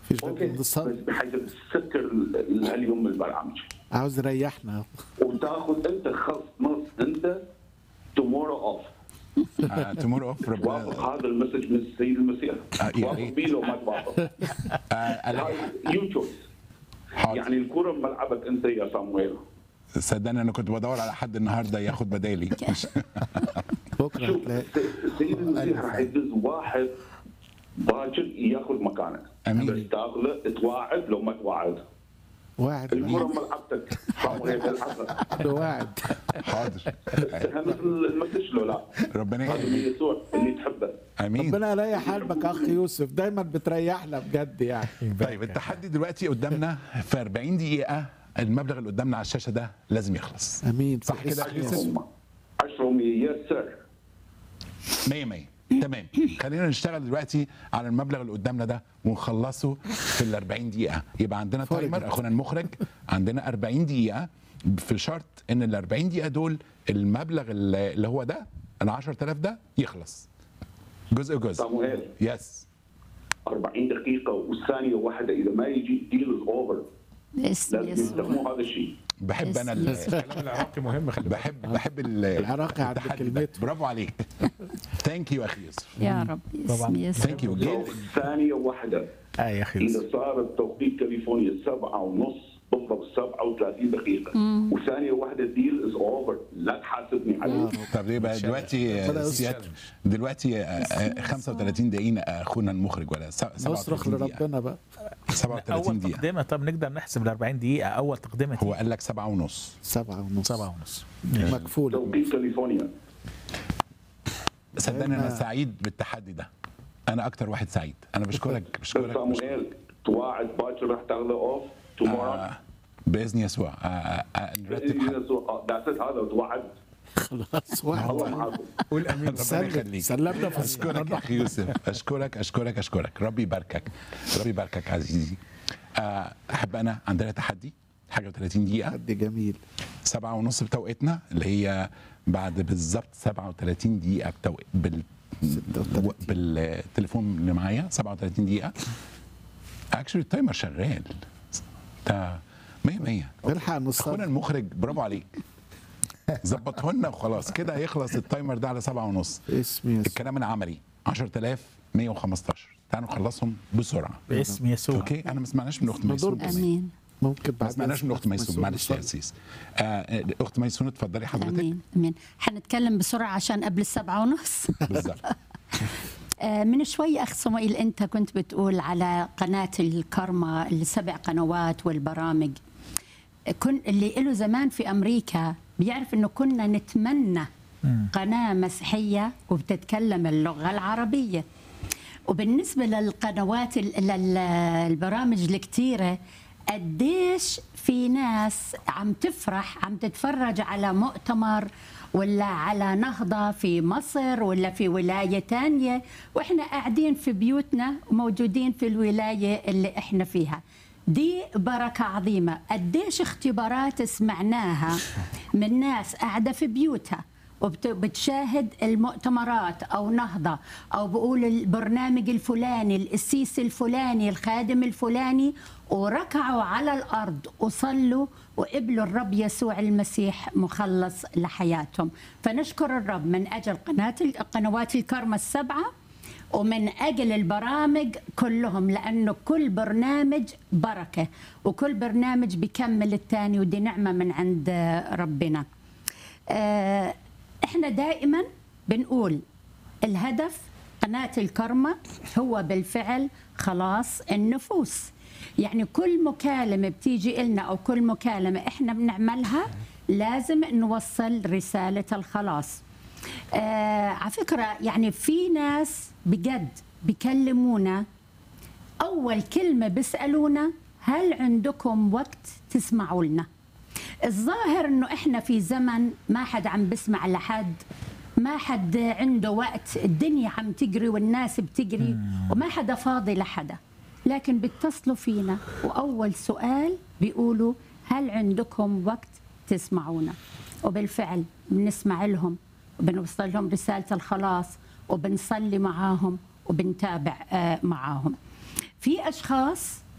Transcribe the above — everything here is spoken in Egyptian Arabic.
مفيش اوكي بدل بس نصلي بحيث تسكر ال- اليوم البرامج عاوز يريحنا وتاخذ انت خص نص انت تومورو اوف تمور اوف ربنا وافق هذا المسج من السيد المسيح آه، يا وافق ريت. بيه لو ما توافق آه، أنا- يو تشويس حاضر. يعني الكره بملعبك انت يا صامويل صدقني انا كنت بدور على حد النهارده ياخد بدالي بكره شوف هتلاقي السيد المسيح راح يدز واحد باكر ياخذ مكانك أمين. بس تاخذه تواعد لو ما تواعد واعد الكره مين؟ ملعبتك صامويل الحقها واعد حاضر مثل المسج لو لا ربنا هذا من يخليك يسوع اللي تحبه امين ربنا يريح قلبك اخ يوسف دايما بتريحنا بجد يعني طيب التحدي دلوقتي قدامنا في 40 دقيقه المبلغ اللي قدامنا على الشاشه ده لازم يخلص امين صح كده يا يوسف 10 يس سير 100 100 تمام خلينا نشتغل دلوقتي على المبلغ اللي قدامنا ده ونخلصه في ال 40 دقيقه يبقى عندنا فرق. تايمر اخونا المخرج عندنا 40 دقيقه في شرط ان ال 40 دقيقه دول المبلغ اللي اللي هو ده ال 10000 ده يخلص جزء جزء صامويل يس 40 دقيقة والثانية واحدة إذا ما يجي ديل از اوفر باسم لازم يسوع يستخدموا هذا الشيء بحب انا ال- يس. الكلام العراقي مهم خلي بالك بحب بحب ال- العراقي عند التحدي ده. كلمته. برافو عليك ثانك يو اخي يوسف يا رب طبعاً. باسم يسوع ثانك يو جيل ثانية واحدة اه يا اخي إذا صار التوقيت كاليفورنيا سبعة ونص بالضبط سبعة وثلاثين دقيقة وثانية واحدة ديل از اوفر لا تحاسبني عليه طب يبقى دلوقتي ربنا آه، يستر. سيادة دلوقتي آه، آه، 35 دقيقة اخونا المخرج ولا س- نصرخ 37 دقيقة لربنا بقى 37 اول دقيقة تقدمه طب نقدر نحسب ال 40 دقيقه اول تقدمه هو قال لك سبعة ونص سبعة ونص سبعة ونص مكفولة توقيت كاليفورنيا صدقني انا دايما- سعيد بالتحدي ده انا اكتر واحد سعيد انا بشكرك بس بشكرك, بشكرك. صامويل تواعد باكر راح تاخذه اوف تومورو آه باذن يسوع آه آه آه نرتب حاجة. ذاتس هذا توعد خلاص واحد الله معاكم قول امين ربنا سلم يخليك سلمنا في اشكرك يا اخي يوسف اشكرك اشكرك اشكرك ربي يباركك ربي يباركك عزيزي آه، احب انا عندنا تحدي حاجه و30 دقيقه حد جميل سبعة ونص بتوقيتنا اللي هي بعد بالظبط 37 دقيقة بتوقيت بال 36. بالتليفون اللي معايا 37 دقيقة اكشلي التايمر شغال ده 100 100 نلحق اخونا نصلي المخرج برافو عليك ظبطه لنا وخلاص كده هيخلص التايمر ده على سبعة ونص اسم يسوع الكلام العملي 10115 تعالوا نخلصهم بسرعة باسم يسوع اوكي انا ما سمعناش من اخت ندور ميسون بس. امين ممكن ما بعد سمعناش من اخت ميسون معلش يا نصلي. اسيس آه، اخت ميسون اتفضلي حضرتك امين امين حنتكلم بسرعه عشان قبل السبعة ونص بالظبط آه، من شوي اخ صموئيل انت كنت بتقول على قناه الكرمة السبع قنوات والبرامج كن اللي له زمان في امريكا بيعرف انه كنا نتمنى قناه مسيحيه وبتتكلم اللغه العربيه وبالنسبه للقنوات ال- لل- البرامج الكتيره قديش في ناس عم تفرح عم تتفرج على مؤتمر ولا على نهضة في مصر ولا في ولاية تانية وإحنا قاعدين في بيوتنا وموجودين في الولاية اللي إحنا فيها دي بركة عظيمة قديش اختبارات سمعناها من ناس قاعدة في بيوتها وبتشاهد المؤتمرات او نهضه او بقول البرنامج الفلاني القسيس الفلاني الخادم الفلاني وركعوا على الارض وصلوا وقبلوا الرب يسوع المسيح مخلص لحياتهم فنشكر الرب من اجل قناه قنوات الكرمة السبعه ومن اجل البرامج كلهم لانه كل برنامج بركه وكل برنامج بيكمل الثاني ودي نعمه من عند ربنا. آه، احنا دائما بنقول الهدف قناة الكرمة هو بالفعل خلاص النفوس يعني كل مكالمة بتيجي لنا أو كل مكالمة إحنا بنعملها لازم نوصل رسالة الخلاص آه على فكرة يعني في ناس بجد بيكلمونا أول كلمة بيسألونا هل عندكم وقت تسمعوا لنا الظاهر انه احنا في زمن ما حد عم بسمع لحد ما حد عنده وقت الدنيا عم تجري والناس بتجري وما حدا فاضي لحدا لكن بيتصلوا فينا واول سؤال بيقولوا هل عندكم وقت تسمعونا وبالفعل بنسمع لهم وبنوصل لهم رساله الخلاص وبنصلي معاهم وبنتابع آه، معاهم في اشخاص